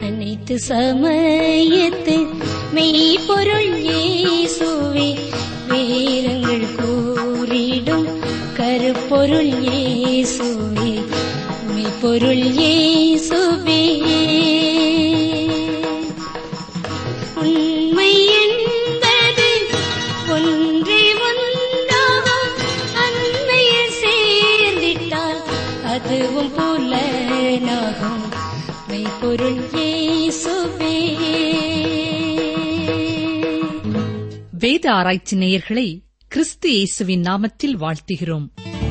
அனைத்து சமயத்து மெய்ப்பொருள் இயேசுவே வேதங்கள் கூறிடும் கருப்பொருள் இயேசுவே மெய்ப்பொருள் இயேசுவே உண்மை என்பது ஒன்றே ஒன்றாகும் அண்மையில் சேர்ந்திட்டால் அதுவும் புலனாகும் மெய்ப்பொருள் இயேசுவே வேத ஆராய்ச்சி நேயர்களை கிறிஸ்து இயேசுவின் நாமத்தில் வாழ்த்துகிறோம்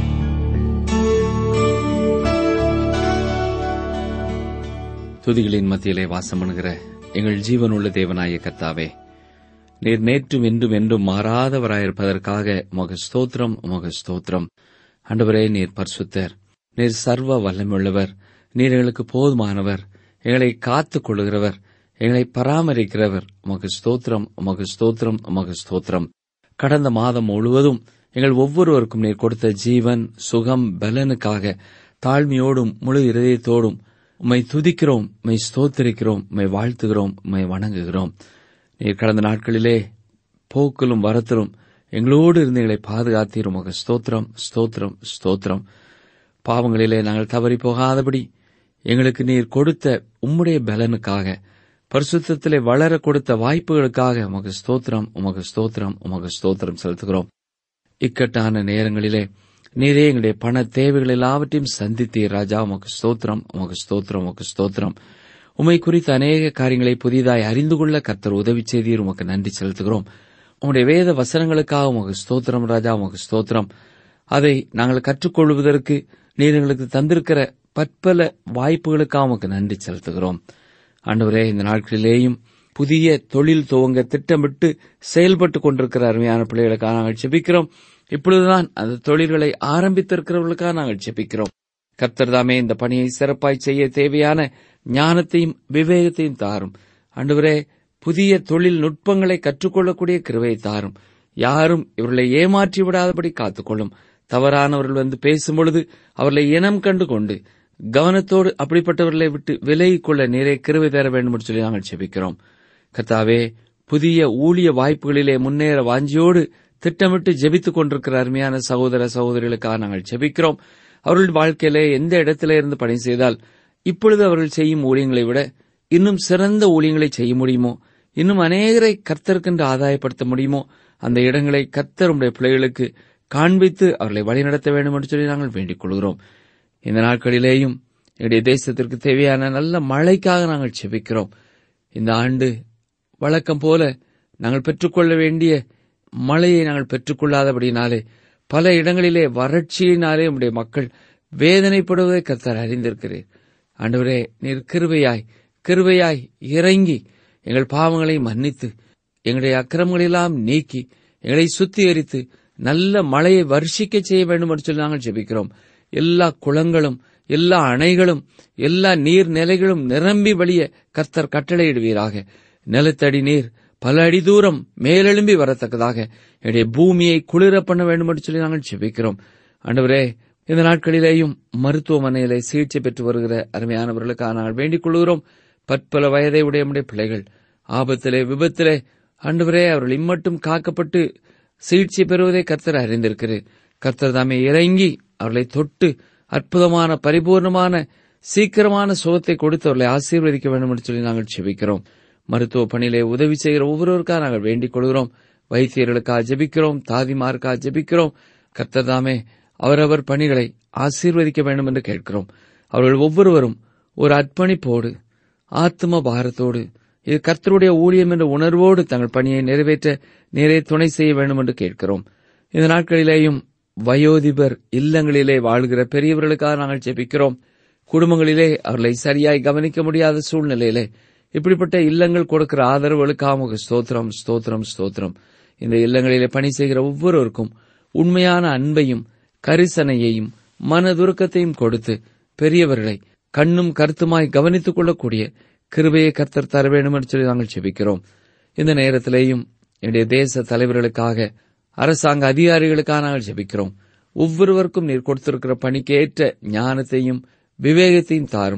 துதிகளின் மத்தியிலே வாசம் பண்ணுகிற எங்கள் ஜீவனுள்ள தேவனாய கர்த்தாவே நீர் நேற்றும் இன்றும் என்றும் மாறாதவராயிருப்பதற்காக உமக ஸ்தோத்திரம் உமக ஸ்தோத்திரம் ஆண்டவரே நீர் பரிசுத்தர் நீர் சர்வ வல்லமையுள்ளவர் நீர் எங்களுக்கு போதுமானவர் எங்களை காத்துக் கொள்கிறவர் எங்களை பராமரிக்கிறவர் உமக்கு ஸ்தோத்திரம் உமக்கு ஸ்தோத்திரம் உமக்கு ஸ்தோத்திரம் கடந்த மாதம் முழுவதும் எங்கள் ஒவ்வொருவருக்கும் நீர் கொடுத்த ஜீவன் சுகம் பலனுக்காக தாழ்மையோடும் முழு இதயத்தோடும் உம்மை துதிக்கிறோம் உம்மை ஸ்தோத்திரிக்கிறோம் உம்மை வாழ்த்துகிறோம் உம்மை வணங்குகிறோம் நீர் கடந்த நாட்களிலே போக்கிலும் வரத்திலும் எங்களோடு இருந்து எங்களை பாதுகாத்தீர் உமக்கு ஸ்தோத்திரம் ஸ்தோத்திரம் ஸ்தோத்திரம் பாவங்களிலே நாங்கள் தவறி போகாதபடி எங்களுக்கு நீர் கொடுத்த உம்முடைய பலனுக்காக பரிசுத்தத்திலே வளர கொடுத்த வாய்ப்புகளுக்காக உமக்கு ஸ்தோத்திரம் உமக்கு ஸ்தோத்திரம் உமக்கு ஸ்தோத்திரம் செலுத்துகிறோம் இக்கட்டான நேரங்களிலே நீரே எங்களுடைய பண தேவைகள் எல்லாவற்றையும் சந்தித்தீர் ராஜா உமக்கு ஸ்தோத்திரம் உமக்கு ஸ்தோத்திரம் உமக்கு ஸ்தோத்திரம் உம்மை குறித்த அநேக காரியங்களை புதிதாய் அறிந்து கொள்ள கர்த்தர் உதவி செய்தீர் உமக்கு நன்றி செலுத்துகிறோம் உம்முடைய வேத வசனங்களுக்காக உமக்கு ஸ்தோத்திரம் ராஜா உமக்கு ஸ்தோத்திரம் அதை நாங்கள் கற்றுக்கொள்வதற்கு நீர் எங்களுக்கு தந்திருக்கிற பற்பல வாய்ப்புகளுக்காக உமக்கு நன்றி செலுத்துகிறோம் ஆண்டவரே இந்த நாட்களிலேயும் புதிய தொழில் துவங்க திட்டமிட்டு செயல்பட்டு கொண்டிருக்கிற அருமையான பிள்ளைகளுக்காக நாங்கள் செபிக்கிறோம் இப்பொழுதுதான் அந்த தொழில்களை ஆரம்பித்திருக்கிறவர்களுக்காக நாங்கள் செபிக்கிறோம் கர்த்தர் தாமே இந்த பணியை சிறப்பாய் செய்ய தேவையான ஞானத்தையும் விவேகத்தையும் தாரும் ஆண்டவரே புதிய தொழில் நுட்பங்களை கற்றுக்கொள்ளக்கூடிய கிருவை தாரும் யாரும் இவர்களை ஏமாற்றி விடாதபடி காத்துக்கொள்ளும் தவறானவர்கள் வந்து பேசும்பொழுது அவர்களை இனம் கண்டு கொண்டு கவனத்தோடு அப்படிப்பட்டவர்களை விட்டு விலகிக் கொள்ள நிறைய கிருவை தர வேண்டும் என்று சொல்லி நாங்கள் செபிக்கிறோம் கர்த்தாவே புதிய ஊழிய வாய்ப்புகளிலே முன்னேற வாஞ்சியோடு திட்டமிட்டு ஜெபித்துக் கொண்டிருக்கிற அருமையான சகோதர சகோதரிகளுக்காக நாங்கள் ஜெபிக்கிறோம் அவர்கள் வாழ்க்கையிலே எந்த இடத்திலே இருந்து பணி செய்தால் இப்பொழுது அவர்கள் செய்யும் ஊழியங்களை விட இன்னும் சிறந்த ஊழியங்களை செய்ய முடியுமோ இன்னும் அநேகரை கர்த்தருக்கென்று ஆதாயப்படுத்த முடியுமோ அந்த இடங்களை கர்த்தர் உடைய பிள்ளைகளுக்கு காண்பித்து அவர்களை வழிநடத்த வேண்டும் என்று சொல்லி நாங்கள் வேண்டிக் கொள்கிறோம் இந்த நாட்களிலேயும் எங்களுடைய தேசத்திற்கு தேவையான நல்ல மழைக்காக நாங்கள் செபிக்கிறோம் இந்த ஆண்டு வழக்கம் போல நாங்கள் பெற்றுக்கொள்ள வேண்டிய மழையை நாங்கள் பெற்றுக்கொள்ளாதபடினாலே பல இடங்களிலே வறட்சியினாலே உடைய மக்கள் வேதனைப்படுவதை கர்த்தர் அறிந்திருக்கிறீர் ஆண்டவரே நீர் கிருபையாய் கிருபையாய் இறங்கி எங்கள் பாவங்களை மன்னித்து எங்களுடைய அக்கிரமங்களெல்லாம் நீக்கி எங்களை சுத்திகரித்து நல்ல மழையை வர்ஷிக்க செய்ய வேண்டும் என்று சொல்லி நாங்கள் ஜெபிக்கிறோம் எல்லா குளங்களும் எல்லா அணைகளும் எல்லா நீர் நிலைகளும் நிரம்பி வழிய கர்த்தர் கட்டளையிடுவீராக நிலத்தடி நீர் பல அடி தூரம் மேலெழும்பி வரத்தக்கதாக என்னுடைய பூமியை குளிர பண்ண வேண்டும் என்று சொல்லி நாங்கள் ஜெபிக்கிறோம் ஆண்டவரே இந்த நாட்களிலேயும் மருத்துவமனையிலே சிகிச்சை பெற்று வருகிற அருமையானவர்களுக்காக நாங்கள் வேண்டிக் கொள்கிறோம் பற்பல வயதை உடைய நம்முடைய பிள்ளைகள் ஆபத்திலே விபத்திலே ஆண்டவரே அவர்கள் இம்மட்டும் காக்கப்பட்டு சிகிச்சை பெறுவதை கர்த்தர் அறிந்திருக்கிறேன் கர்த்தர் தாமே இறங்கி அவர்களை தொட்டு அற்புதமான பரிபூர்ணமான சீக்கிரமான சுகத்தை கொடுத்து அவர்களை ஆசீர்வதிக்க வேண்டும் என்று சொல்லி நாங்கள் செபிக்கிறோம் மருத்துவ பணியிலே உதவி செய்கிற ஒவ்வொருவருக்காக நாங்கள் வேண்டிக் கொள்கிறோம் வைத்தியர்களுக்காக ஜெபிக்கிறோம் தாதிமாருக்காக ஜெபிக்கிறோம் கர்த்தர் தாமே அவரவர் பணிகளை ஆசீர்வதிக்க வேண்டும் என்று கேட்கிறோம் அவர்கள் ஒவ்வொருவரும் ஒரு அர்ப்பணிப்போடு ஆத்ம பாரத்தோடு இது கர்த்தருடைய ஊழியம் என்ற உணர்வோடு தங்கள் பணியை நிறைவேற்ற நிறைய துணை செய்ய வேண்டும் என்று கேட்கிறோம் இந்த நாட்களிலேயும் வயோதிபர் இல்லங்களிலே வாழ்கிற பெரியவர்களுக்காக நாங்கள் ஜெபிக்கிறோம் குடும்பங்களிலே அவர்களை சரியாய் கவனிக்க முடியாத சூழ்நிலையிலே இப்படிப்பட்ட இல்லங்கள் கொடுக்கிற ஆதரவுகளுக்காக உமக்கு ஸ்தோத்திரம் ஸ்தோத்திரம் ஸ்தோத்திரம் இந்த இல்லங்களிலே பணி செய்கிற ஒவ்வொருவருக்கும் உண்மையான அன்பையும் கரிசனையையும் மனதுருக்கத்தையும் கொடுத்து பெரியவர்களை கண்ணும் கருத்துமாய் கவனித்துக் கொள்ளக்கூடிய கிருபையை கர்த்தர் தர வேண்டும் என்று சொல்லி நாங்கள் செபிக்கிறோம் இந்த நேரத்திலேயும் என்னுடைய தேச தலைவர்களுக்காக அரசாங்க அதிகாரிகளுக்காக நாங்கள் ஜெபிக்கிறோம் ஒவ்வொருவருக்கும் நீர் கொடுத்திருக்கிற பணிக்கு ஏற்ற ஞானத்தையும் விவேகத்தையும் தாரும்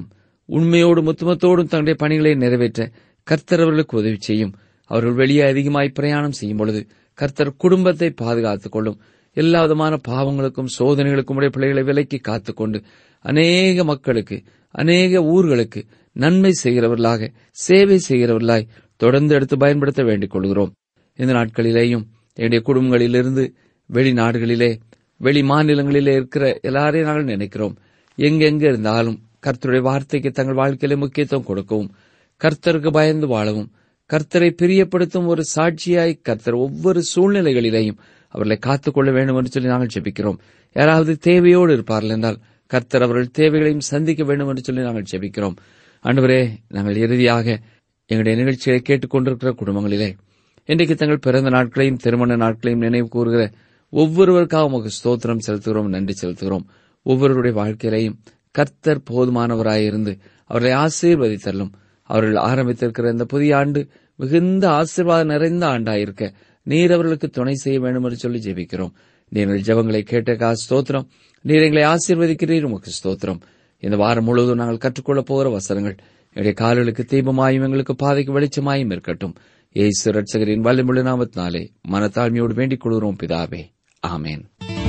உண்மையோடும் உத்தமத்தோடும் தங்களுடைய பணிகளை நிறைவேற்ற கர்த்தர் அவர்களுக்கு உதவி செய்யும் அவர்கள் வெளியே அதிகமாய் பிரயாணம் செய்யும் பொழுது கர்த்தர் குடும்பத்தை பாதுகாத்துக் கொள்ளும் எல்லா விதமான பாவங்களுக்கும் சோதனைகளுக்கும் உடைய பிள்ளைகளை விலக்கி காத்துக்கொண்டு அநேக மக்களுக்கு அநேக ஊர்களுக்கு நன்மை செய்கிறவர்களாக சேவை செய்கிறவர்களாய் தொடர்ந்து எடுத்து பயன்படுத்த வேண்டிக் கொள்கிறோம் இந்த நாட்களிலேயும் என்னுடைய குடும்பங்களிலிருந்து வெளிநாடுகளிலே வெளி மாநிலங்களிலே இருக்கிற எல்லாரையும் நாங்கள் நினைக்கிறோம் எங்கெங்க இருந்தாலும் கர்த்தருடைய வார்த்தைக்கு தங்கள் வாழ்க்கையில முக்கியத்துவம் கொடுக்கவும் கர்த்தருக்கு பயந்து வாழவும் கர்த்தரை பிரியப்படுத்தும் ஒரு சாட்சியாய் கர்த்தர் ஒவ்வொரு சூழ்நிலைகளிலேயும் அவர்களை காத்துக்கொள்ள வேண்டும் என்று சொல்லி நாங்கள் ஜெபிக்கிறோம் யாராவது தேவையோடு இருப்பார்கள் என்றால் கர்த்தர் அவர்கள் தேவைகளையும் சந்திக்க வேண்டும் என்று சொல்லி நாங்கள் ஜெபிக்கிறோம் அன்றுவரே நாங்கள் இறுதியாக எங்களுடைய நிகழ்ச்சியை கேட்டுக்கொண்டிருக்கிற குடும்பங்களிலே இன்றைக்கு தங்கள் பிறந்த நாட்களையும் திருமண நாட்களையும் நினைவு கூறுகிற ஒவ்வொருவருக்காக உமக்கு ஸ்தோத்திரம் செலுத்துகிறோம் நன்றி செலுத்துகிறோம் ஒவ்வொருவருடைய வாழ்க்கையிலையும் கர்த்தர் போதுமானவராயிருந்து அவர்களை ஆசீர்வதித்தரலும் அவர்கள் ஆரம்பித்திருக்கிற இந்த புதிய ஆண்டு மிகுந்த ஆசீர்வாதம் நிறைந்த ஆண்டாயிருக்க நீர் அவர்களுக்கு துணை செய்ய வேண்டும் என்று சொல்லி ஜெபிக்கிறோம் நீங்கள் ஜெபங்களை கேட்டக்கா ஸ்தோத்திரம் நீர் எங்களை ஆசீர்வதிக்கிறீர் உமக்கு ஸ்தோத்திரம் இந்த வாரம் முழுவதும் நாங்கள் கற்றுக்கொள்ளப் போகிற வசனங்கள் எங்களுடைய கால்களுக்கு தீபமாயும் எங்களுக்கு பாதைக்கு வெளிச்சமாயும் இருக்கட்டும் ஏசு ரட்சகரின் வல்லமுள்ள நாமத்தினாலே மனத்தாழ்மையோடு வேண்டிக் கொள்கிறோம் பிதாவே ஆமேன்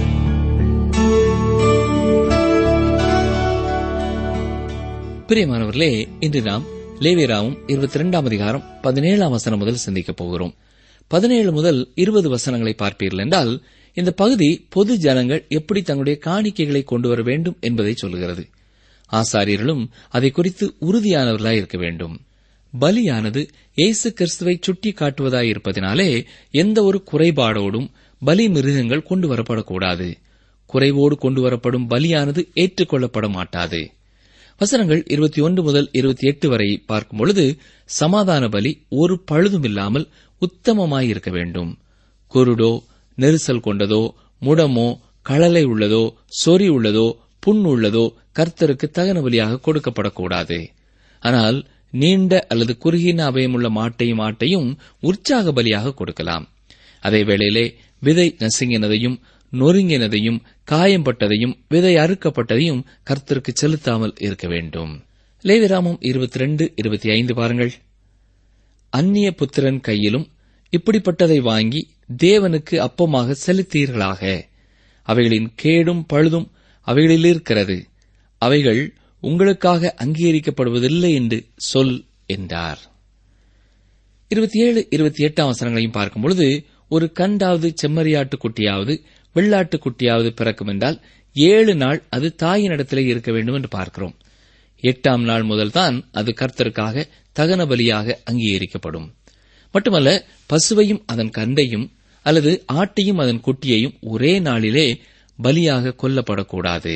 பிரியமானவர்களே இன்று நாம் லேவியராவும் இருபத்தி இரண்டாம் அதிகாரம் பதினேழாம் வசனம் முதல் சிந்திக்கப் போகிறோம் பதினேழு முதல் இருபது வசனங்களை பார்ப்பீர்கள் என்றால் இந்த பகுதி பொது ஜனங்கள் எப்படி தங்களுடைய காணிக்கைகளை கொண்டு வர வேண்டும் என்பதை சொல்கிறது ஆசாரியர்களும் அதை குறித்து உறுதியானவர்களாய் இருக்க வேண்டும் பலியானது இயேசு கிறிஸ்துவை சுட்டி காட்டுவதாயிருப்பதினாலே எந்த ஒரு குறைபாடோடும் பலி மிருகங்கள் கொண்டு வரப்படக்கூடாது குறைவோடு கொண்டு வரப்படும் பலியானது ஏற்றுக்கொள்ளப்பட மாட்டாது வசனங்கள் இருபத்தி ஒன்று முதல் இருபத்தி எட்டு வரை பார்க்கும் பொழுது சமாதான பலி ஒரு பழுதுமில்லாமல் உத்தமமாயிருக்க வேண்டும் குருடோ நெரிசல் கொண்டதோ முடமோ களலை உள்ளதோ சொறி உள்ளதோ புண் உள்ளதோ கர்த்தருக்கு தகன பலியாக கொடுக்கப்படக்கூடாது ஆனால் நீண்ட அல்லது குறுகின அபயமுள்ள மாட்டையும் ஆட்டையும் உற்சாக பலியாக கொடுக்கலாம் அதே வேளையிலே விதை நசுங்கினதையும் நொறுங்கினதையும் காயம்பட்டதையும் விதை அறுக்கப்பட்டதையும் கர்த்தருக்கு செலுத்தாமல் இருக்க வேண்டும் லேவிராமம் இருபத்தி ரெண்டு இருபத்தி ஐந்து பாருங்கள் அந்நிய புத்திரன் கையிலும் இப்படிப்பட்டதை வாங்கி தேவனுக்கு அப்பமாக செலுத்தீர்களாக அவைகளின் கேடும் பழுதும் அவைகளில் இருக்கிறது அவைகள் உங்களுக்காக அங்கீகரிக்கப்படுவதில்லை என்று சொல் என்றார் இருபத்தி ஏழு இருபத்தி எட்டாம் வசனங்களையும் பார்க்கும் பொழுது ஒரு கண்டாவது செம்மறியாட்டு குட்டியாவது வெள்ளாட்டு குட்டியாவது பிறக்கும் என்றால் ஏழு நாள் அது தாயினிடத்திலே இருக்க வேண்டும் என்று பார்க்கிறோம் எட்டாம் நாள் முதல்தான் அது கர்த்தருக்காக தகன பலியாக அங்கீகரிக்கப்படும் மட்டுமல்ல பசுவையும் அதன் கண்டையும் அல்லது ஆட்டையும் அதன் குட்டியையும் ஒரே நாளிலே பலியாக கொல்லப்படக்கூடாது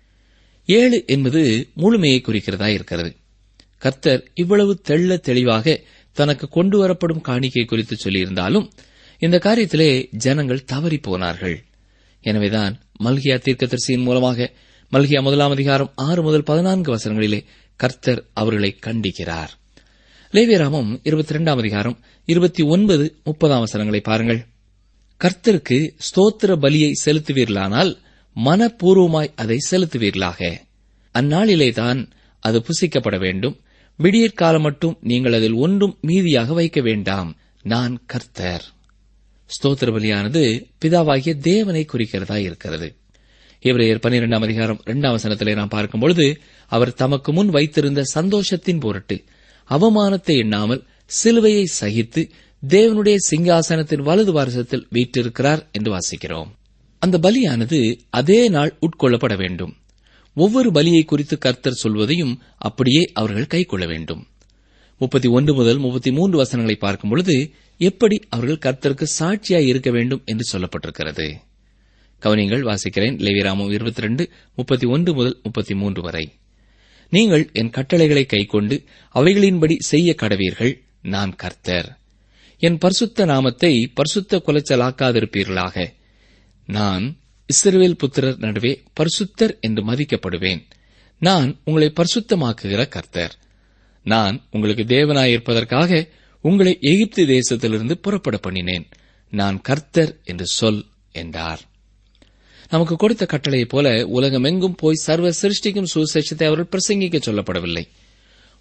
ஏழு என்பது முழுமையை குறிக்கிறதா இருக்கிறது கர்த்தர் இவ்வளவு தெள்ள தெளிவாக தனக்கு கொண்டு வரப்படும் காணிக்கை குறித்து சொல்லியிருந்தாலும் இந்த காரியத்திலே ஜனங்கள் தவறி போனார்கள் எனவேதான் மல்கியா தீர்க்கதரிசியின் மூலமாக மல்கியா முதலாம் அதிகாரம் ஆறு முதல் பதினான்கு வசனங்களிலே கர்த்தர் அவர்களை கண்டிக்கிறார் லேவியராமம் இருபத்தி இரண்டாம் அதிகாரம் இருபத்தி ஒன்பது முப்பதாம் வசனங்களை பாருங்கள் கர்த்தருக்கு ஸ்தோத்திர பலியை செலுத்துவீர்களானால் மனப்பூர்வமாய் அதை செலுத்துவீர்களாக அந்நாளிலேதான் அது புசிக்கப்பட வேண்டும் விடியற்காலம் மட்டும் நீங்கள் அதில் ஒன்றும் மீதியாக வைக்க வேண்டாம் நான் கர்த்தர் ஸ்தோத்திர பலியானது பிதாவாகிய தேவனை குறிக்கிறதா இருக்கிறது இவரையர் பனிரெண்டாம் அதிகாரம் இரண்டாம் வசனத்திலே நாம் பார்க்கும்பொழுது அவர் தமக்கு முன் வைத்திருந்த சந்தோஷத்தின் பொருட்டு அவமானத்தை எண்ணாமல் சிலுவையை சகித்து தேவனுடைய சிங்காசனத்தின் வலது வாரசத்தில் வீற்றிருக்கிறார் என்று வாசிக்கிறோம் அந்த பலியானது அதே நாள் உட்கொள்ளப்பட வேண்டும் ஒவ்வொரு பலியை குறித்து கர்த்தர் சொல்வதையும் அப்படியே அவர்கள் கைக்கொள்ள வேண்டும் முப்பத்தி ஒன்று முதல் முப்பத்தி மூன்று வசனங்களை பார்க்கும் பொழுது எப்படி அவர்கள் கர்த்தருக்கு சாட்சியாய் இருக்க வேண்டும் என்று சொல்லப்பட்டிருக்கிறது கவனிங்கள் வாசிக்கிறேன் லேவிராமம் இருபத்தி ரெண்டு முப்பத்தி ஒன்று முதல் முப்பத்தி மூன்று வரை நீங்கள் என் கட்டளைகளை கைக்கொண்டு அவைகளின்படி செய்ய கடவீர்கள் நான் கர்த்தர் என் பரிசுத்த நாமத்தை பரிசுத்த குலைச்சலாக்காதிருப்பீர்களாக நான் இஸ்ரவேல் புத்திரர் நடுவே பரிசுத்தர் என்று மதிக்கப்படுவேன் நான் உங்களை பரிசுத்தமாக்குகிற கர்த்தர் நான் உங்களுக்கு தேவனாயிருப்பதற்காக உங்களை எகிப்து தேசத்திலிருந்து புறப்பட பண்ணினேன் நான் கர்த்தர் என்று சொல் என்றார் நமக்கு கொடுத்த கட்டளையைப் போல உலகமெங்கும் போய் சர்வ சிருஷ்டிக்கும் சுசேஷத்தை அவர்கள் பிரசங்கிக்க சொல்லப்படவில்லை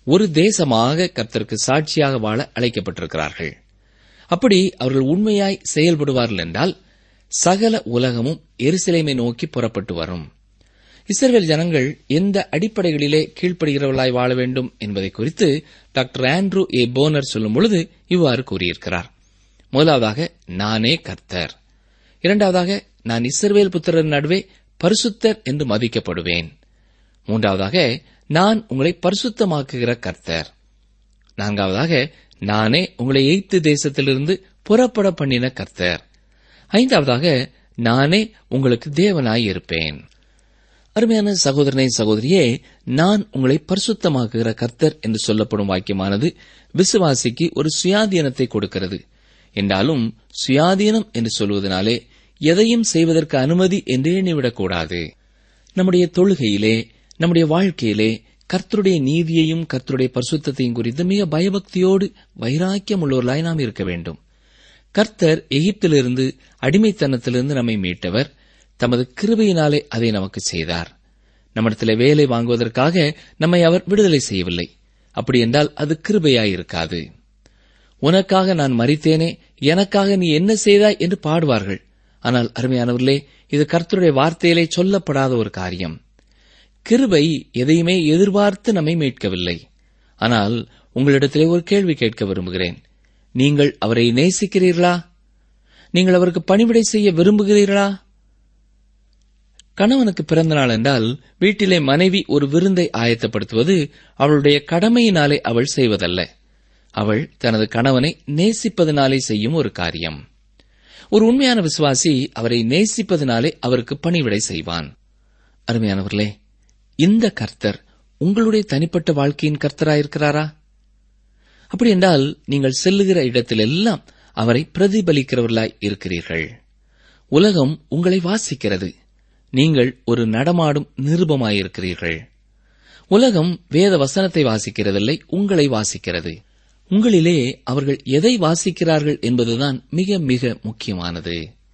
ஒரு தேசமாக கர்த்தருக்கு சாட்சியாக வாழ அழைக்கப்பட்டிருக்கிறார்கள் அப்படி அவர்கள் உண்மையாய் செயல்படுவார்கள் என்றால் சகல உலகமும் எருசலேமை நோக்கி புறப்பட்டு வரும் இஸ்ரவேல் ஜனங்கள் எந்த அடிப்படைகளிலே கீழ்ப்படுகிறவர்களாய் வாழ வேண்டும் என்பதை குறித்து டாக்டர் ஆண்ட்ரூ ஏ போனர் சொல்லும் பொழுது இவ்வாறு கூறியிருக்கிறார் முதலாவதாக நானே கர்த்தர் இரண்டாவதாக நான் இஸ்ரவேல் புத்திரர் நடுவே பரிசுத்தர் என்று மதிக்கப்படுவேன் மூன்றாவதாக நான் உங்களை பரிசுத்தமாக்குகிற கர்த்தர் நான்காவதாக நானே உங்களை எய்த்து தேசத்திலிருந்து புறப்பட பண்ணின கர்த்தர் ஐந்தாவதாக நானே உங்களுக்கு தேவனாய் இருப்பேன் அருமையான சகோதரனை சகோதரியே நான் உங்களை பரிசுத்தமாக்குகிற கர்த்தர் என்று சொல்லப்படும் வாக்கியமானது விசுவாசிக்கு ஒரு சுயாதீனத்தை கொடுக்கிறது என்றாலும் சுயாதீனம் என்று சொல்வதனாலே எதையும் செய்வதற்கு அனுமதி என்று எண்ணிவிடக்கூடாது நம்முடைய தொழுகையிலே நம்முடைய வாழ்க்கையிலே கர்த்தருடைய நீதியையும் கர்த்தருடைய பரிசுத்தத்தையும் குறித்து மிக பயபக்தியோடு வைராக்கியம் உள்ளவர்களாய் நாம் இருக்க வேண்டும் கர்த்தர் எகிப்திலிருந்து அடிமைத்தனத்திலிருந்து நம்மை மீட்டவர் தமது கிருபையினாலே அதை நமக்கு செய்தார் நம்மிடத்திலே வேலை வாங்குவதற்காக நம்மை அவர் விடுதலை செய்யவில்லை அப்படி என்றால் அது கிருபையாயிருக்காது உனக்காக நான் மறித்தேனே எனக்காக நீ என்ன செய்தாய் என்று பாடுவார்கள் ஆனால் அருமையானவர்களே இது கர்த்தருடைய வார்த்தையிலே சொல்லப்படாத ஒரு காரியம் கிருபை எதையுமே எதிர்பார்த்து நம்மை மீட்கவில்லை ஆனால் உங்களிடத்திலே ஒரு கேள்வி கேட்க விரும்புகிறேன் நீங்கள் அவரை நேசிக்கிறீர்களா நீங்கள் அவருக்கு பணிவிடை செய்ய விரும்புகிறீர்களா கணவனுக்கு பிறந்த நாள் என்றால் வீட்டிலே மனைவி ஒரு விருந்தை ஆயத்தப்படுத்துவது அவளுடைய கடமையினாலே அவள் செய்வதல்ல அவள் தனது கணவனை நேசிப்பதனாலே செய்யும் ஒரு காரியம் ஒரு உண்மையான விசுவாசி அவரை நேசிப்பதனாலே அவருக்கு பணிவிடை செய்வான் அருமையானவர்களே இந்த கர்த்தர் உங்களுடைய தனிப்பட்ட வாழ்க்கையின் கர்த்தராயிருக்கிறாரா அப்படி என்றால் நீங்கள் செல்லுகிற இடத்திலெல்லாம் அவரை பிரதிபலிக்கிறவர்களாய் இருக்கிறீர்கள் உலகம் உங்களை வாசிக்கிறது நீங்கள் ஒரு நடமாடும் நிருபமாயிருக்கிறீர்கள் உலகம் வேத வசனத்தை வாசிக்கிறதில்லை உங்களை வாசிக்கிறது உங்களிலே அவர்கள் எதை வாசிக்கிறார்கள் என்பதுதான் மிக மிக முக்கியமானது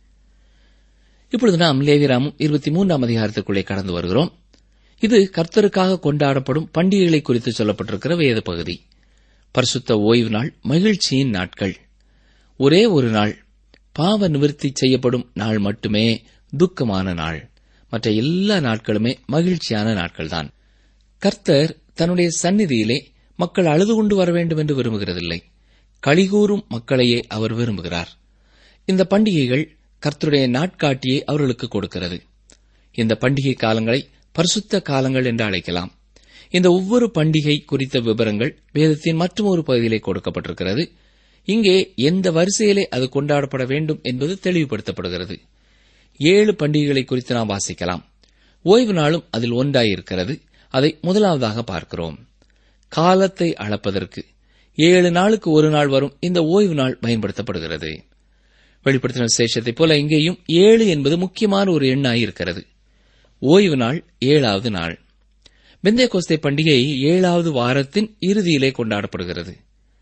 இப்பொழுது நாம் லேவிராமும் இருபத்தி மூன்றாம் அதிகாரத்துக்குள்ளே கடந்து வருகிறோம் இது கர்த்தருக்காக கொண்டாடப்படும் பண்டிகைகளை குறித்து சொல்லப்பட்டிருக்கிற வேத பகுதி பரிசுத்த ஓய்வு நாள் மகிழ்ச்சியின் நாட்கள் ஒரே ஒரு நாள் பாவ நிவர்த்தி செய்யப்படும் நாள் மட்டுமே துக்கமான நாள் மற்ற எல்லா நாட்களுமே மகிழ்ச்சியான நாட்கள்தான் கர்த்தர் தன்னுடைய சந்நிதியிலே மக்கள் அழுது கொண்டு வர வேண்டும் என்று விரும்புகிறதில்லை களிகூறும் மக்களையே அவர் விரும்புகிறார் இந்த பண்டிகைகள் கர்த்தருடைய நாட்காட்டியை அவர்களுக்கு கொடுக்கிறது இந்த பண்டிகை காலங்களை பரிசுத்த காலங்கள் என்று அழைக்கலாம் இந்த ஒவ்வொரு பண்டிகை குறித்த விவரங்கள் வேதத்தின் மற்றும் ஒரு பகுதியிலே கொடுக்கப்பட்டிருக்கிறது இங்கே எந்த வரிசையிலே அது கொண்டாடப்பட வேண்டும் என்பது தெளிவுபடுத்தப்படுகிறது ஏழு பண்டிகைகளை குறித்து நாம் வாசிக்கலாம் ஓய்வு நாளும் அதில் ஒன்றாயிருக்கிறது அதை முதலாவதாக பார்க்கிறோம் காலத்தை அளப்பதற்கு ஏழு நாளுக்கு ஒரு நாள் வரும் இந்த ஓய்வு நாள் பயன்படுத்தப்படுகிறது வெளிப்படுத்தின சேஷத்தைப் போல இங்கேயும் ஏழு என்பது முக்கியமான ஒரு எண்ணாய் இருக்கிறது ஓய்வு நாள் ஏழாவது நாள் பெந்தே கோஸ்தை பண்டிகை ஏழாவது வாரத்தின் இறுதியிலே கொண்டாடப்படுகிறது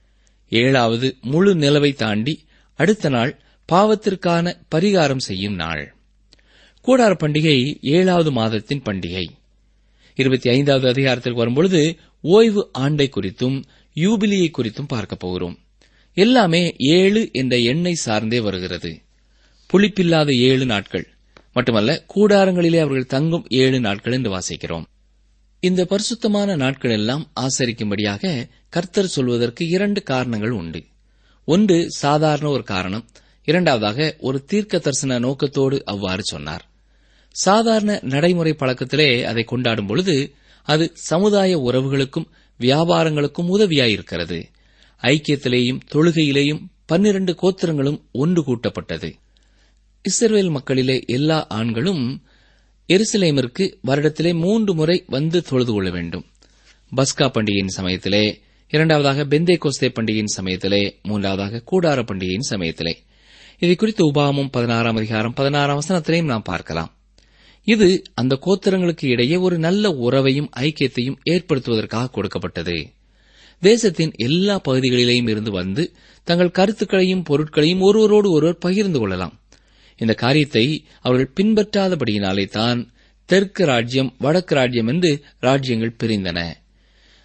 ஏழாவது முழு நிலவை தாண்டி அடுத்த நாள் பாவத்திற்கான பரிகாரம் செய்யும் நாள் கூடார பண்டிகை ஏழாவது மாதத்தின் பண்டிகை இருபத்தி ஐந்தாவது அதிகாரத்திற்கு வரும்பொழுது ஓய்வு ஆண்டை குறித்தும் யூபிலியை குறித்தும் பார்க்கப் போகிறோம் எல்லாமே ஏழு என்ற எண்ணை சார்ந்தே வருகிறது புளிப்பில்லாத ஏழு நாட்கள் மட்டுமல்ல கூடாரங்களிலே அவர்கள் தங்கும் ஏழு நாட்கள் என்று வாசிக்கிறோம் இந்த பரிசுத்தமான நாட்கள் எல்லாம் ஆசரிக்கும்படியாக கர்த்தர் சொல்வதற்கு இரண்டு காரணங்கள் உண்டு ஒன்று சாதாரண ஒரு காரணம் இரண்டாவதாக ஒரு தீர்க்க தரிசன நோக்கத்தோடு அவ்வாறு சொன்னார் சாதாரண நடைமுறை பழக்கத்திலே அதை கொண்டாடும் பொழுது அது சமுதாய உறவுகளுக்கும் வியாபாரங்களுக்கும் உதவியாயிருக்கிறது ஐக்கியத்திலேயும் தொழுகையிலேயும் பன்னிரண்டு கோத்திரங்களும் ஒன்று கூட்டப்பட்டது இஸ்ரேல் மக்களிலே எல்லா ஆண்களும் எருசலேமிற்கு வருடத்திலே மூன்று முறை வந்து தொழுது கொள்ள வேண்டும் பஸ்கா பண்டிகையின் சமயத்திலே இரண்டாவதாக பெந்தே கோஸ்தே பண்டிகையின் சமயத்திலே மூன்றாவதாக கூடார பண்டிகையின் சமயத்திலே இதை குறித்து உபாமம் பதினாறாம் அதிகாரம் பதினாறாம் வசனத்திலையும் நாம் பார்க்கலாம் இது அந்த கோத்திரங்களுக்கு இடையே ஒரு நல்ல உறவையும் ஐக்கியத்தையும் ஏற்படுத்துவதற்காக கொடுக்கப்பட்டது தேசத்தின் எல்லா பகுதிகளிலேயும் இருந்து வந்து தங்கள் கருத்துக்களையும் பொருட்களையும் ஒருவரோடு ஒருவர் பகிர்ந்து கொள்ளலாம் இந்த காரியத்தை அவர்கள் பின்பற்றாதபடியினாலே தான் தெற்கு ராஜ்யம் வடக்கு ராஜ்யம் என்று ராஜ்யங்கள் பிரிந்தன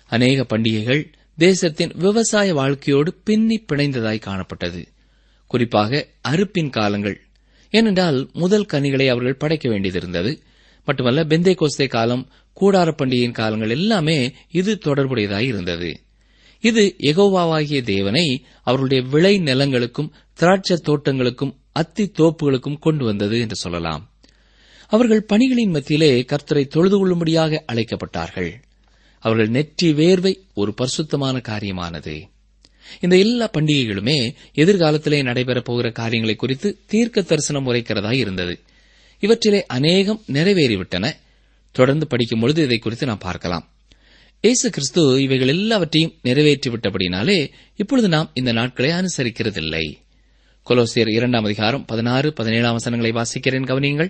அநேக பண்டிகைகள் தேசத்தின் விவசாய வாழ்க்கையோடு பின்னி பிணைந்ததாய் காணப்பட்டது குறிப்பாக அறுப்பின் காலங்கள் ஏனென்றால் முதல் கனிகளை அவர்கள் படைக்க வேண்டியதிருந்தது மட்டுமல்ல பெந்தே கோஸ்தே காலம் கூடார பண்டிகையின் காலங்கள் எல்லாமே இது தொடர்புடையதாய் இருந்தது இது எகோவாவாகிய தேவனை அவர்களுடைய விளை நிலங்களுக்கும் திராட்சை தோட்டங்களுக்கும் அத்தி தோப்புகளுக்கும் கொண்டு வந்தது என்று சொல்லலாம் அவர்கள் பணிகளின் மத்தியிலே கர்த்தரை தொழுது கொள்ளும்படியாக அழைக்கப்பட்டார்கள் அவர்கள் நெற்றி வேர்வை ஒரு பரிசுத்தமான காரியமானது இந்த எல்லா பண்டிகைகளுமே எதிர்காலத்திலே நடைபெறப் போகிற காரியங்களை குறித்து தீர்க்க தரிசனம் உரைக்கிறதாய் இருந்தது இவற்றிலே அநேகம் நிறைவேறிவிட்டன தொடர்ந்து படிக்கும் பொழுது இதை குறித்து நாம் பார்க்கலாம் இயேசு கிறிஸ்து இவைகள் எல்லாவற்றையும் நிறைவேற்றிவிட்டபடினாலே இப்பொழுது நாம் இந்த நாட்களை அனுசரிக்கிறதில்லை கொலோசியர் இரண்டாம் அதிகாரம் பதினாறு பதினேழாம் வசனங்களை வாசிக்கிறேன் கவனியுங்கள்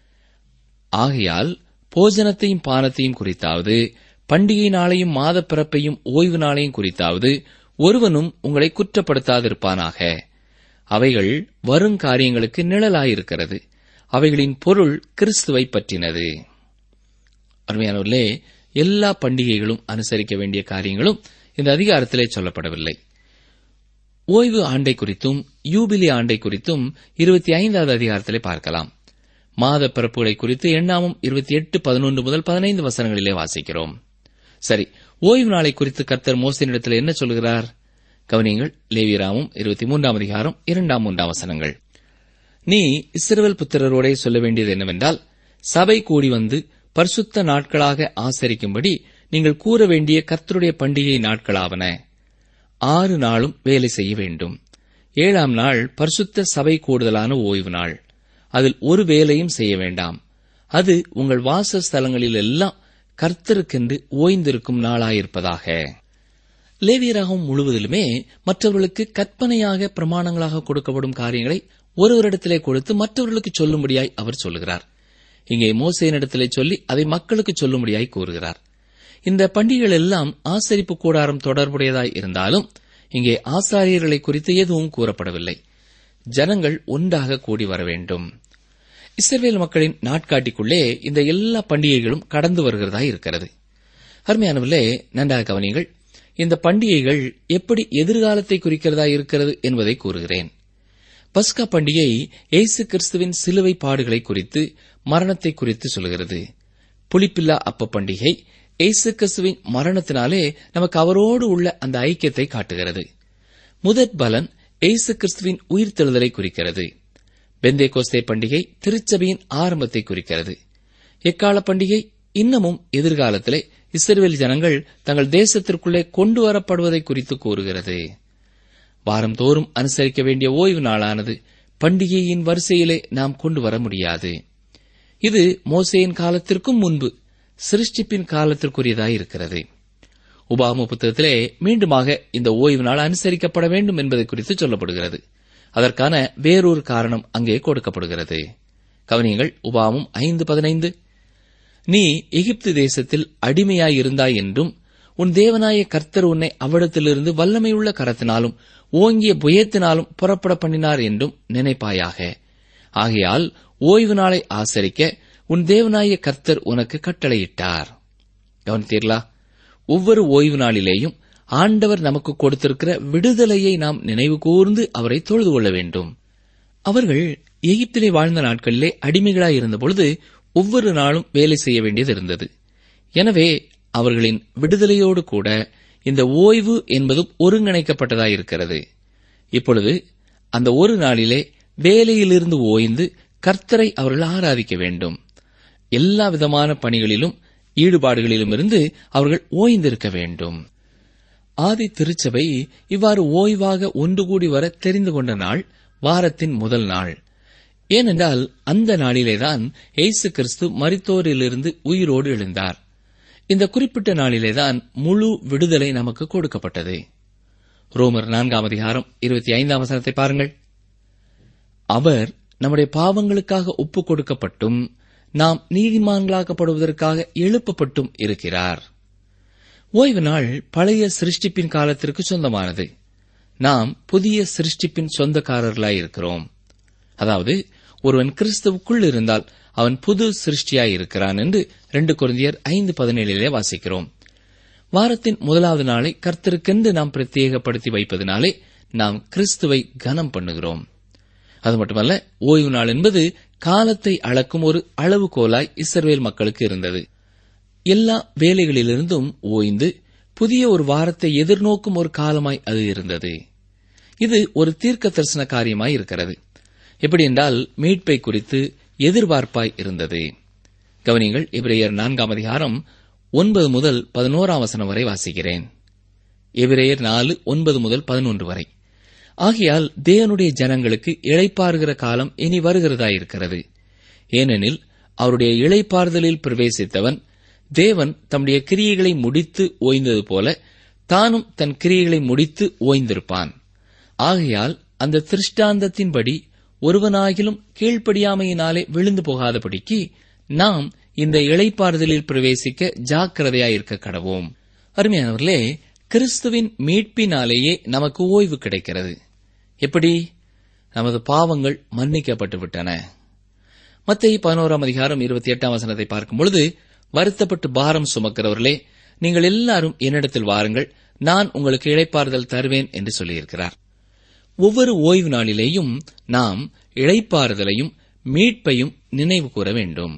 ஆகையால் போஜனத்தையும் பானத்தையும் குறித்தாவது பண்டிகை நாளையும் மாத பிறப்பையும் ஓய்வு நாளையும் குறித்தாவது ஒருவனும் உங்களை குற்றப்படுத்தாதிருப்பானாக அவைகள் வருங்காரியங்களுக்கு நிழலாயிருக்கிறது அவைகளின் பொருள் கிறிஸ்துவை பற்றினது அருமையானவர்களே எல்லா பண்டிகைகளும் அனுசரிக்க வேண்டிய காரியங்களும் இந்த அதிகாரத்திலே சொல்லப்படவில்லை ஓய்வு ஆண்டை குறித்தும் யூபிலி ஆண்டை குறித்தும் இருபத்தி ஐந்தாவது அதிகாரத்திலே பார்க்கலாம் மாத பிறப்புகளை குறித்து எண்ணாமும் இருபத்தி எட்டு பதினொன்று முதல் பதினைந்து வசனங்களிலே வாசிக்கிறோம் சரி ஓய்வு நாளை குறித்து கர்த்தர் மோசனிடத்தில் என்ன சொல்கிறார் கவனியங்கள் லேவியராமும் இருபத்தி மூன்றாம் அதிகாரம் இரண்டாம் மூன்றாம் வசனங்கள் நீ இஸ்ரவேல் புத்திரரோடே சொல்ல வேண்டியது என்னவென்றால் சபை கூடி வந்து பரிசுத்த நாட்களாக ஆசரிக்கும்படி நீங்கள் கூற வேண்டிய கர்த்தருடைய பண்டிகை நாட்களாவன ஆறு நாளும் வேலை செய்ய வேண்டும் ஏழாம் நாள் பரிசுத்த சபை கூடுதலான ஓய்வு நாள் அதில் ஒரு வேலையும் செய்ய வேண்டாம் அது உங்கள் வாசஸ்தலங்களில் எல்லாம் கர்த்தருக்கென்று ஓய்ந்திருக்கும் நாளாயிருப்பதாக லேவியராகவும் முழுவதிலுமே மற்றவர்களுக்கு கற்பனையாக பிரமாணங்களாக கொடுக்கப்படும் காரியங்களை ஒருவரிடத்திலே கொடுத்து மற்றவர்களுக்கு சொல்லும்படியாய் அவர் சொல்லுகிறார் இங்கே மோசையினிடத்திலே சொல்லி அதை மக்களுக்கு சொல்லும்படியாய் கூறுகிறார் இந்த பண்டிகைகள் எல்லாம் ஆசரிப்பு கூடாரம் தொடர்புடையதாய் இருந்தாலும் இங்கே ஆசாரியர்களை குறித்து எதுவும் கூறப்படவில்லை ஜனங்கள் ஒன்றாக கூடி வர வேண்டும் இஸ்ரவேல் மக்களின் நாட்காட்டிக்குள்ளே இந்த எல்லா பண்டிகைகளும் கடந்து வருகிறதா இருக்கிறது அருமையானவர்களே நன்றாக கவனிங்கள் இந்த பண்டிகைகள் எப்படி எதிர்காலத்தை குறிக்கிறதா இருக்கிறது என்பதை கூறுகிறேன் பஸ்கா பண்டிகை இயேசு கிறிஸ்துவின் சிலுவை பாடுகளை குறித்து மரணத்தை குறித்து சொல்கிறது புளிப்பில்லா அப்ப பண்டிகை இயேசு கிறிஸ்துவின் மரணத்தினாலே நமக்கு அவரோடு உள்ள அந்த ஐக்கியத்தை காட்டுகிறது முதற் பலன் இயேசு கிறிஸ்துவின் உயிர்த்தெழுதலை குறிக்கிறது பெந்தே கோஸ்தே பண்டிகை திருச்சபையின் ஆரம்பத்தை குறிக்கிறது எக்கால பண்டிகை இன்னமும் எதிர்காலத்திலே இஸ்ரேல் ஜனங்கள் தங்கள் தேசத்திற்குள்ளே கொண்டு வரப்படுவதை குறித்து கூறுகிறது வாரந்தோறும் அனுசரிக்க வேண்டிய ஓய்வு நாளானது பண்டிகையின் வரிசையிலே நாம் கொண்டு வர முடியாது இது மோசையின் காலத்திற்கும் முன்பு சிருஷ்டிப்பின் காலத்திற்குரியதாய் இருக்கிறது உபாம புத்தகத்திலே மீண்டுமாக இந்த ஓய்வு நாள் அனுசரிக்கப்பட வேண்டும் என்பதை குறித்து சொல்லப்படுகிறது அதற்கான வேறொரு காரணம் அங்கே கொடுக்கப்படுகிறது கவனியங்கள் உபாமும் ஐந்து பதினைந்து நீ எகிப்து தேசத்தில் அடிமையாயிருந்தாய் என்றும் உன் தேவனாய கர்த்தர் உன்னை அவ்விடத்திலிருந்து வல்லமையுள்ள கரத்தினாலும் ஓங்கிய புயத்தினாலும் புறப்பட பண்ணினார் என்றும் நினைப்பாயாக ஆகையால் ஓய்வு நாளை ஆசரிக்க உன் தேவனாய கர்த்தர் உனக்கு கட்டளையிட்டார் கவனித்தீர்களா ஒவ்வொரு ஓய்வு நாளிலேயும் ஆண்டவர் நமக்கு கொடுத்திருக்கிற விடுதலையை நாம் நினைவு கூர்ந்து அவரை தொழுது கொள்ள வேண்டும் அவர்கள் எகிப்திலே வாழ்ந்த நாட்களிலே அடிமைகளாய் இருந்தபொழுது ஒவ்வொரு நாளும் வேலை செய்ய வேண்டியது இருந்தது எனவே அவர்களின் விடுதலையோடு கூட இந்த ஓய்வு என்பதும் ஒருங்கிணைக்கப்பட்டதாயிருக்கிறது இப்பொழுது அந்த ஒரு நாளிலே வேலையிலிருந்து ஓய்ந்து கர்த்தரை அவர்கள் ஆராதிக்க வேண்டும் எல்லா விதமான பணிகளிலும் ஈடுபாடுகளிலும் இருந்து அவர்கள் ஓய்ந்திருக்க வேண்டும் ஆதி திருச்சபை இவ்வாறு ஓய்வாக ஒன்று கூடி வர தெரிந்து கொண்ட நாள் வாரத்தின் முதல் நாள் ஏனென்றால் அந்த நாளிலேதான் இயேசு கிறிஸ்து மரித்தோரிலிருந்து உயிரோடு எழுந்தார் இந்த குறிப்பிட்ட நாளிலேதான் முழு விடுதலை நமக்கு கொடுக்கப்பட்டது ரோமர் நான்காம் அதிகாரம் இருபத்தி ஐந்தாம் வசனத்தை பாருங்கள் அவர் நம்முடைய பாவங்களுக்காக ஒப்புக் கொடுக்கப்பட்டும் நாம் நீதிமான்களாக்கப்படுவதற்காக எழுப்பப்பட்டும் இருக்கிறார் ஓய்வு நாள் பழைய சிருஷ்டிப்பின் காலத்திற்கு சொந்தமானது நாம் புதிய சிருஷ்டிப்பின் சொந்தக்காரர்களாயிருக்கிறோம் அதாவது ஒருவன் கிறிஸ்துவுக்குள் இருந்தால் அவன் புது சிருஷ்டியாய் இருக்கிறான் என்று ரெண்டு குருந்தியர் ஐந்து பதினேழிலே வாசிக்கிறோம் வாரத்தின் முதலாவது நாளை கர்த்தருக்கென்று நாம் பிரத்யேகப்படுத்தி வைப்பதனாலே நாம் கிறிஸ்துவை கனம் பண்ணுகிறோம் அது மட்டுமல்ல ஓய்வு நாள் என்பது காலத்தை அளக்கும் ஒரு அளவுகோலாய் இஸ்ரவேல் மக்களுக்கு இருந்தது எல்லா வேலைகளிலிருந்தும் ஓய்ந்து புதிய ஒரு வாரத்தை எதிர்நோக்கும் ஒரு காலமாய் அது இருந்தது இது ஒரு தீர்க்க தரிசன காரியமாய் இருக்கிறது எப்படி என்றால் மீட்பை குறித்து எதிர்பார்ப்பாய் இருந்தது கவனிங்கள் எபிரேயர் நான்காம் அதிகாரம் ஒன்பது முதல் பதினோராம் வசனம் வரை வாசிக்கிறேன் எபிரேயர் நாலு ஒன்பது முதல் பதினொன்று வரை ஆகையால் தேவனுடைய ஜனங்களுக்கு இளைப்பாறுகிற காலம் இனி வருகிறதாயிருக்கிறது ஏனெனில் அவருடைய இளைப்பாறுதலில் பிரவேசித்தவன் தேவன் தம்முடைய கிரியைகளை முடித்து ஓய்ந்தது போல தானும் தன் கிரியைகளை முடித்து ஓய்ந்திருப்பான் ஆகையால் அந்த திருஷ்டாந்தத்தின்படி ஒருவனாகிலும் கீழ்ப்படியாமையினாலே விழுந்து போகாதபடிக்கு நாம் இந்த இளைப்பாறுதலில் பிரவேசிக்க ஜாக்கிரதையாயிருக்க கடவோம் அருமையானவர்களே கிறிஸ்துவின் மீட்பினாலேயே நமக்கு ஓய்வு கிடைக்கிறது எப்படி நமது பாவங்கள் மன்னிக்கப்பட்டு விட்டன மத்திய பதினோராம் அதிகாரம் இருபத்தி எட்டாம் வசனத்தை பார்க்கும் பொழுது வருத்தப்பட்டு பாரம் சுமக்கிறவர்களே நீங்கள் எல்லாரும் என்னிடத்தில் வாருங்கள் நான் உங்களுக்கு இழைப்பாறுதல் தருவேன் என்று சொல்லியிருக்கிறார் ஒவ்வொரு ஓய்வு நாளிலேயும் நாம் இழைப்பாறுதலையும் மீட்பையும் நினைவு கூற வேண்டும்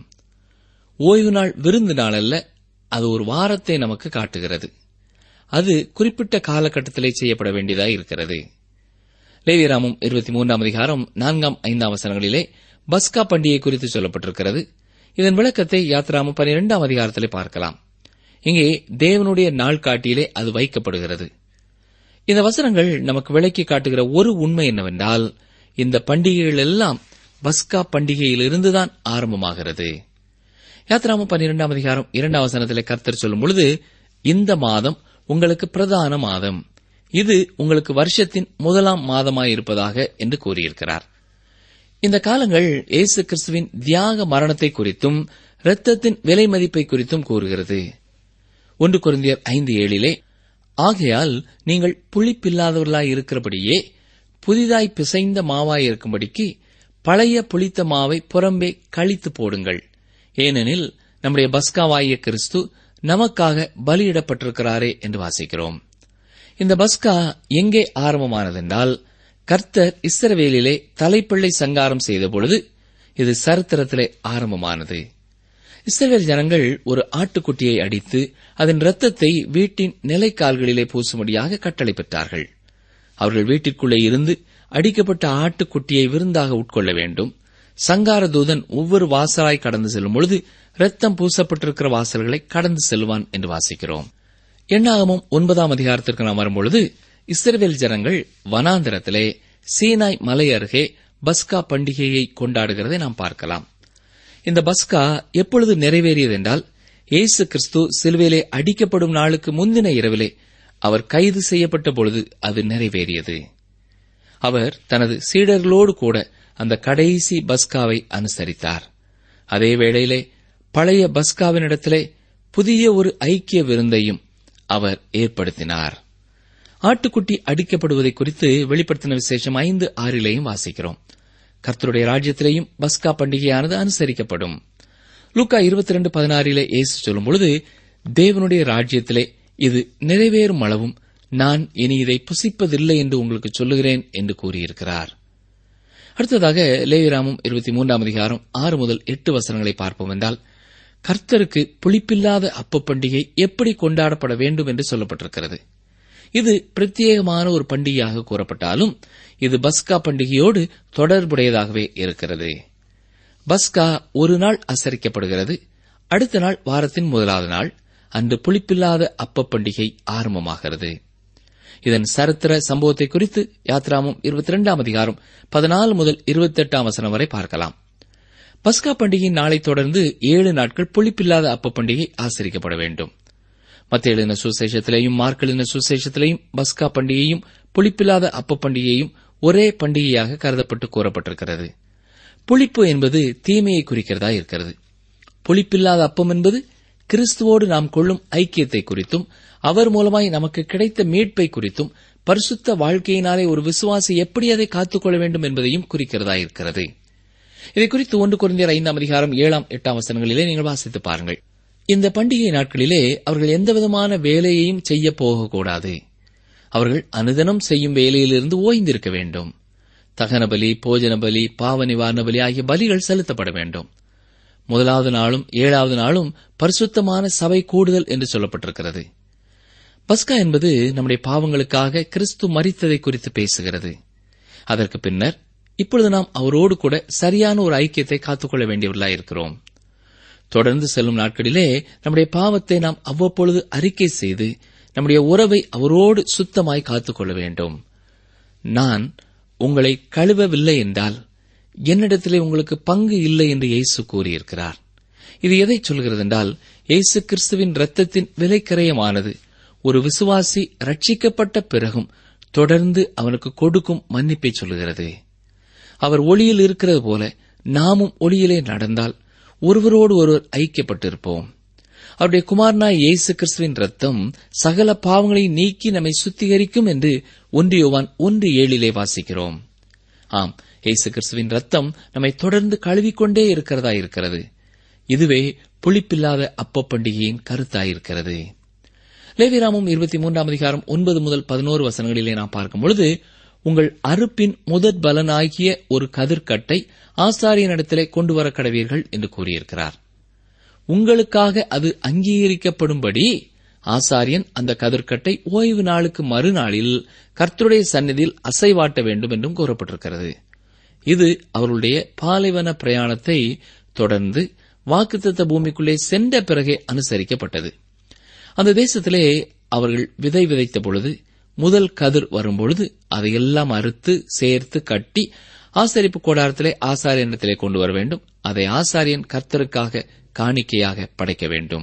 ஓய்வு நாள் விருந்து நாள் அல்ல அது ஒரு வாரத்தை நமக்கு காட்டுகிறது அது குறிப்பிட்ட காலகட்டத்திலே செய்யப்பட வேண்டியதாய் இருக்கிறது லேவியராமம் இருபத்தி மூன்றாம் அதிகாரம் நான்காம் ஐந்தாம் வசனங்களிலே பஸ்கா பண்டிகை குறித்து சொல்லப்பட்டிருக்கிறது இதன் விளக்கத்தை யாத்ராமம் பனிரெண்டாம் அதிகாரத்திலே பார்க்கலாம் இங்கே தேவனுடைய நாள்காட்டியிலே அது வைக்கப்படுகிறது இந்த வசனங்கள் நமக்கு விளக்கி காட்டுகிற ஒரு உண்மை என்னவென்றால் இந்த பண்டிகைகள் எல்லாம் பஸ்கா பண்டிகையிலிருந்துதான் ஆரம்பமாகிறது யாத்ராமம் பன்னிரெண்டாம் அதிகாரம் இரண்டாம் வசனத்திலே கர்த்தர் சொல்லும் பொழுது இந்த மாதம் உங்களுக்கு பிரதான மாதம் இது உங்களுக்கு வருஷத்தின் முதலாம் மாதமாயிருப்பதாக என்று கூறியிருக்கிறார் இந்த காலங்கள் இயேசு கிறிஸ்துவின் தியாக மரணத்தை குறித்தும் இரத்தத்தின் விலை மதிப்பை குறித்தும் கூறுகிறது ஒன்று குருந்தியர் ஐந்து ஏழிலே ஆகையால் நீங்கள் புளிப்பில்லாதவர்களாய் இருக்கிறபடியே புதிதாய் பிசைந்த மாவாய் இருக்கும்படிக்கு பழைய புளித்த மாவை புறம்பே கழித்து போடுங்கள் ஏனெனில் நம்முடைய பஸ்காவாகிய கிறிஸ்து நமக்காக பலியிடப்பட்டிருக்கிறாரே என்று வாசிக்கிறோம் இந்த பஸ்கா எங்கே ஆரம்பமானதென்றால் கர்த்தர் இஸ்ரவேலிலே தலைப்பிள்ளை சங்காரம் செய்தபொழுது இது சரித்திரத்திலே ஆரம்பமானது இஸ்ரவேல் ஜனங்கள் ஒரு ஆட்டுக்குட்டியை அடித்து அதன் இரத்தத்தை வீட்டின் நிலைக்கால்களிலே பூசும்படியாக கட்டளை பெற்றார்கள் அவர்கள் வீட்டிற்குள்ளே இருந்து அடிக்கப்பட்ட ஆட்டுக்குட்டியை விருந்தாக உட்கொள்ள வேண்டும் சங்கார தூதன் ஒவ்வொரு வாசலாய் கடந்து செல்லும் பொழுது ரத்தம் பூசப்பட்டிருக்கிற வாசல்களை கடந்து செல்வான் என்று வாசிக்கிறோம் எண்ணாகமும் ஒன்பதாம் அதிகாரத்திற்கு நாம் வரும்பொழுது இஸ்ரவேல் ஜனங்கள் வனாந்திரத்திலே சீனாய் மலை அருகே பஸ்கா பண்டிகையை கொண்டாடுகிறதை நாம் பார்க்கலாம் இந்த பஸ்கா எப்பொழுது நிறைவேறியது என்றால் இயேசு கிறிஸ்து சிலுவையிலே அடிக்கப்படும் நாளுக்கு முந்தின இரவிலே அவர் கைது செய்யப்பட்ட பொழுது அது நிறைவேறியது அவர் தனது சீடர்களோடு கூட அந்த கடைசி பஸ்காவை அனுசரித்தார் அதே வேளையிலே பழைய பஸ்காவினிடத்திலே புதிய ஒரு ஐக்கிய விருந்தையும் அவர் ஏற்படுத்தினார் ஆட்டுக்குட்டி அடிக்கப்படுவதை குறித்து வெளிப்படுத்தின விசேஷம் ஐந்து ஆறிலேயும் வாசிக்கிறோம் கர்த்தருடைய ராஜ்யத்திலேயும் பஸ்கா பண்டிகையானது அனுசரிக்கப்படும் லூக்கா இருபத்தி ரெண்டு பதினாறிலே இயேசு சொல்லும் பொழுது தேவனுடைய ராஜ்யத்திலே இது நிறைவேறும் அளவும் நான் இனி இதை புசிப்பதில்லை என்று உங்களுக்கு சொல்லுகிறேன் என்று கூறியிருக்கிறார் அடுத்ததாக லேவிராமம் இருபத்தி மூன்றாம் அதிகாரம் ஆறு முதல் எட்டு வசனங்களை பார்ப்போம் என்றால் கர்த்தருக்கு புளிப்பில்லாத அப்ப பண்டிகை எப்படி கொண்டாடப்பட வேண்டும் என்று சொல்லப்பட்டிருக்கிறது இது பிரத்யேகமான ஒரு பண்டிகையாக கூறப்பட்டாலும் இது பஸ்கா பண்டிகையோடு தொடர்புடையதாகவே இருக்கிறது பஸ்கா ஒரு நாள் அசரிக்கப்படுகிறது அடுத்த நாள் வாரத்தின் முதலாவது நாள் அன்று புளிப்பில்லாத அப்ப பண்டிகை ஆரம்பமாகிறது இதன் சரித்திர சம்பவத்தை குறித்து யாத்ராமம் இருபத்தி ரெண்டாம் அதிகாரம் பதினாலு முதல் இருபத்தி எட்டாம் வசனம் வரை பார்க்கலாம் பஸ்கா பண்டிகையின் நாளை தொடர்ந்து ஏழு நாட்கள் புளிப்பில்லாத அப்ப பண்டிகை ஆசரிக்கப்பட வேண்டும் மத்திய எழுதின சுசேஷத்திலேயும் மார்க் எழுதின சுசேஷத்திலேயும் பஸ்கா பண்டிகையும் புளிப்பில்லாத அப்ப பண்டிகையும் ஒரே பண்டிகையாக கருதப்பட்டு கூறப்பட்டிருக்கிறது புளிப்பு என்பது தீமையை குறிக்கிறதா இருக்கிறது புளிப்பில்லாத அப்பம் என்பது கிறிஸ்துவோடு நாம் கொள்ளும் ஐக்கியத்தை குறித்தும் அவர் மூலமாய் நமக்கு கிடைத்த மீட்பை குறித்தும் பரிசுத்த வாழ்க்கையினாலே ஒரு விசுவாசி எப்படி அதை காத்துக்கொள்ள வேண்டும் என்பதையும் குறிக்கிறதா இருக்கிறது இதை குறித்து ஒன்று குறைந்தர் ஐந்தாம் அதிகாரம் ஏழாம் எட்டாம் வசனங்களிலே நீங்கள் வாசித்து பாருங்கள் இந்த பண்டிகை நாட்களிலே அவர்கள் எந்தவிதமான வேலையையும் செய்ய போகக்கூடாது அவர்கள் அனுதினம் செய்யும் வேலையிலிருந்து ஓய்ந்திருக்க வேண்டும் தகன பலி போஜன பலி பாவ நிவாரண பலி ஆகிய பலிகள் செலுத்தப்பட வேண்டும் முதலாவது நாளும் ஏழாவது நாளும் பரிசுத்தமான சபை கூடுதல் என்று சொல்லப்பட்டிருக்கிறது பஸ்கா என்பது நம்முடைய பாவங்களுக்காக கிறிஸ்து மரித்ததை குறித்து பேசுகிறது அதற்கு பின்னர் இப்பொழுது நாம் அவரோடு கூட சரியான ஒரு ஐக்கியத்தை காத்துக்கொள்ள வேண்டியவர்களாயிருக்கிறோம் தொடர்ந்து செல்லும் நாட்களிலே நம்முடைய பாவத்தை நாம் அவ்வப்பொழுது அறிக்கை செய்து நம்முடைய உறவை அவரோடு சுத்தமாய் காத்துக்கொள்ள வேண்டும் நான் உங்களை கழுவவில்லை என்றால் என்னிடத்திலே உங்களுக்கு பங்கு இல்லை என்று இயேசு கூறியிருக்கிறார் இது எதை சொல்கிறது என்றால் இயேசு கிறிஸ்துவின் இரத்தத்தின் விலைக்கரையமானது ஒரு விசுவாசி ரட்சிக்கப்பட்ட பிறகும் தொடர்ந்து அவனுக்கு கொடுக்கும் மன்னிப்பை சொல்லுகிறது அவர் ஒளியில் இருக்கிறது போல நாமும் ஒளியிலே நடந்தால் ஒருவரோடு ஒருவர் ஐக்கியப்பட்டிருப்போம் அவருடைய குமாரனாய் இயேசு கிறிஸ்துவின் ரத்தம் சகல பாவங்களை நீக்கி நம்மை சுத்திகரிக்கும் என்று ஒன்று யோவான் ஒன்று ஏழிலே வாசிக்கிறோம் ஆம் இயேசு கிறிஸ்துவின் ரத்தம் நம்மை தொடர்ந்து கழுவிக்கொண்டே இருக்கிறதா இருக்கிறது இதுவே புளிப்பில்லாத அப்ப பண்டிகையின் கருத்தாயிருக்கிறது லேவிராமும் இருபத்தி மூன்றாம் அதிகாரம் ஒன்பது முதல் பதினோரு வசனங்களிலே நாம் பார்க்கும் பொழுது உங்கள் அறுப்பின் முதற் பலனாகிய ஒரு கதிர்கட்டை ஆசாரியனிடத்திலே கொண்டு வர கடவீர்கள் என்று கூறியிருக்கிறார் உங்களுக்காக அது அங்கீகரிக்கப்படும்படி ஆசாரியன் அந்த கதிர்கட்டை ஓய்வு நாளுக்கு மறுநாளில் கர்த்தருடைய சந்நிதியில் அசைவாட்ட வேண்டும் என்றும் கூறப்பட்டிருக்கிறது இது அவருடைய பாலைவன பிரயாணத்தை தொடர்ந்து வாக்குத்தத்த பூமிக்குள்ளே சென்ற பிறகே அனுசரிக்கப்பட்டது அந்த தேசத்திலே அவர்கள் விதை விதைத்த பொழுது முதல் கதிர் வரும்பொழுது அதையெல்லாம் அறுத்து சேர்த்து கட்டி ஆசரிப்பு கூடாரத்திலே ஆசாரியனிடத்திலே கொண்டு வர வேண்டும் அதை ஆசாரியன் கர்த்தருக்காக காணிக்கையாக படைக்க வேண்டும்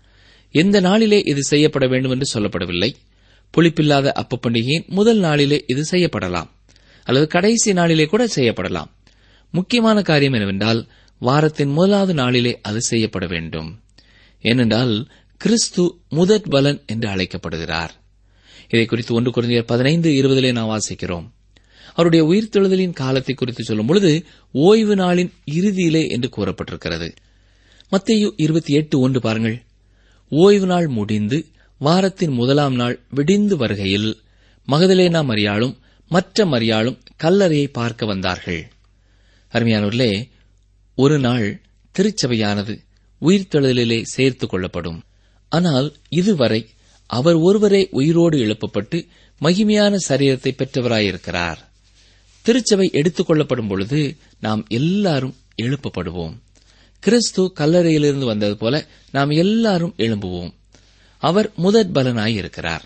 எந்த நாளிலே இது செய்யப்பட வேண்டும் என்று சொல்லப்படவில்லை புளிப்பில்லாத அப்ப பண்டிகையின் முதல் நாளிலே இது செய்யப்படலாம் அல்லது கடைசி நாளிலே கூட செய்யப்படலாம் முக்கியமான காரியம் என்னவென்றால் வாரத்தின் முதலாவது நாளிலே அது செய்யப்பட வேண்டும் ஏனென்றால் கிறிஸ்து முதற் பலன் என்று அழைக்கப்படுகிறார் இதை குறித்து ஒன்று குறைந்தர் பதினைந்து இருபதிலே நாம் வாசிக்கிறோம் அவருடைய உயிர்த்தெழுதலின் காலத்தை குறித்து சொல்லும் பொழுது ஓய்வு நாளின் இறுதியிலே என்று கூறப்பட்டிருக்கிறது மத்தேயு இருபத்தி எட்டு ஒன்று பாருங்கள் ஓய்வு நாள் முடிந்து வாரத்தின் முதலாம் நாள் விடிந்து வருகையில் மகதலேனா மரியாளும் மற்ற மரியாளும் கல்லறையை பார்க்க வந்தார்கள் அருமையானவர்களே ஒரு நாள் திருச்சபையானது உயிர்த்தெழுதலிலே சேர்த்துக் கொள்ளப்படும் ஆனால் இதுவரை அவர் ஒருவரே உயிரோடு எழுப்பப்பட்டு மகிமையான சரீரத்தை பெற்றவராயிருக்கிறார் திருச்சபை எடுத்துக் கொள்ளப்படும் பொழுது நாம் எல்லாரும் எழுப்பப்படுவோம் கிறிஸ்து கல்லறையிலிருந்து வந்தது போல நாம் எல்லாரும் எழும்புவோம் அவர் முதற் பலனாய் இருக்கிறார்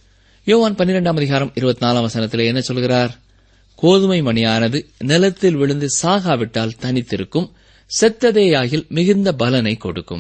யோவான் பன்னிரெண்டாம் அதிகாரம் இருபத்தி நாலாம் வசனத்தில் என்ன சொல்கிறார் கோதுமை மணியானது நிலத்தில் விழுந்து சாகாவிட்டால் தனித்திருக்கும் செத்ததேயாகில் மிகுந்த பலனை கொடுக்கும்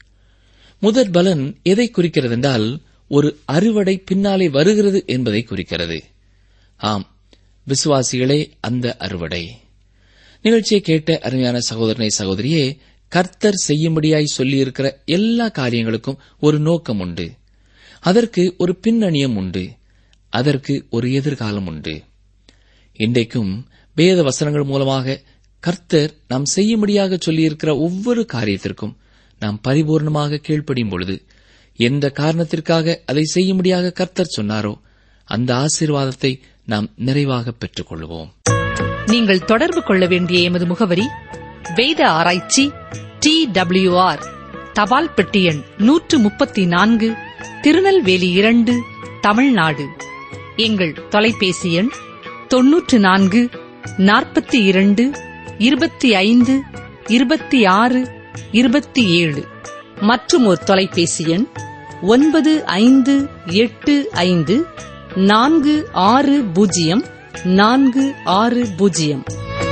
முதற் பலன் எதை குறிக்கிறது என்றால் ஒரு அறுவடை பின்னாலே வருகிறது என்பதை குறிக்கிறது ஆம் விசுவாசிகளே அந்த அறுவடை நிகழ்ச்சியை கேட்ட அருமையான சகோதரனை சகோதரியே கர்த்தர் செய்யும்படியாய் சொல்லியிருக்கிற எல்லா காரியங்களுக்கும் ஒரு நோக்கம் உண்டு அதற்கு ஒரு பின்னணியம் உண்டு அதற்கு ஒரு எதிர்காலம் உண்டு இன்றைக்கும் வேத வசனங்கள் மூலமாக கர்த்தர் நாம் செய்யும்படியாக சொல்லியிருக்கிற ஒவ்வொரு காரியத்திற்கும் நாம் பரிபூர்ணமாக கீழ்ப்படியும் பொழுது எந்த காரணத்திற்காக அதை செய்யும்படியாக கர்த்தர் சொன்னாரோ அந்த ஆசீர்வாதத்தை நாம் நிறைவாக பெற்றுக் கொள்வோம் நீங்கள் தொடர்பு கொள்ள வேண்டிய எமது முகவரி வேத ஆராய்ச்சி டி ஆர் தபால் பெட்டி எண் நூற்று முப்பத்தி நான்கு திருநெல்வேலி இரண்டு தமிழ்நாடு எங்கள் தொலைபேசி எண் தொன்னூற்று நான்கு நாற்பத்தி இரண்டு இருபத்தி ஐந்து இருபத்தி ஆறு இருபத்தி ஏழு மற்றும் ஒரு தொலைபேசி எண் ஒன்பது ஐந்து எட்டு ஐந்து நான்கு ஆறு பூஜ்ஜியம் நான்கு ஆறு பூஜ்ஜியம்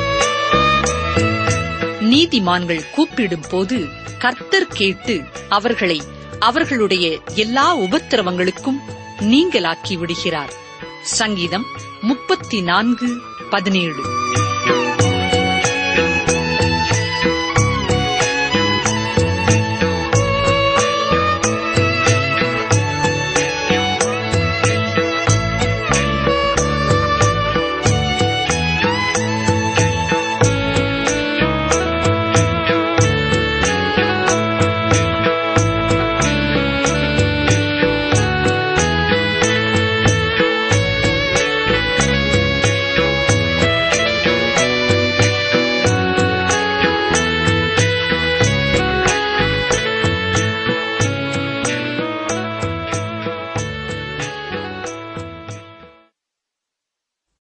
நீதிமான்கள் கூப்பிடும் போது கர்த்தர் கேட்டு அவர்களை அவர்களுடைய எல்லா உபத்திரவங்களுக்கும் நீங்களாக்கி விடுகிறார் சங்கீதம் முப்பத்தி நான்கு பதினேழு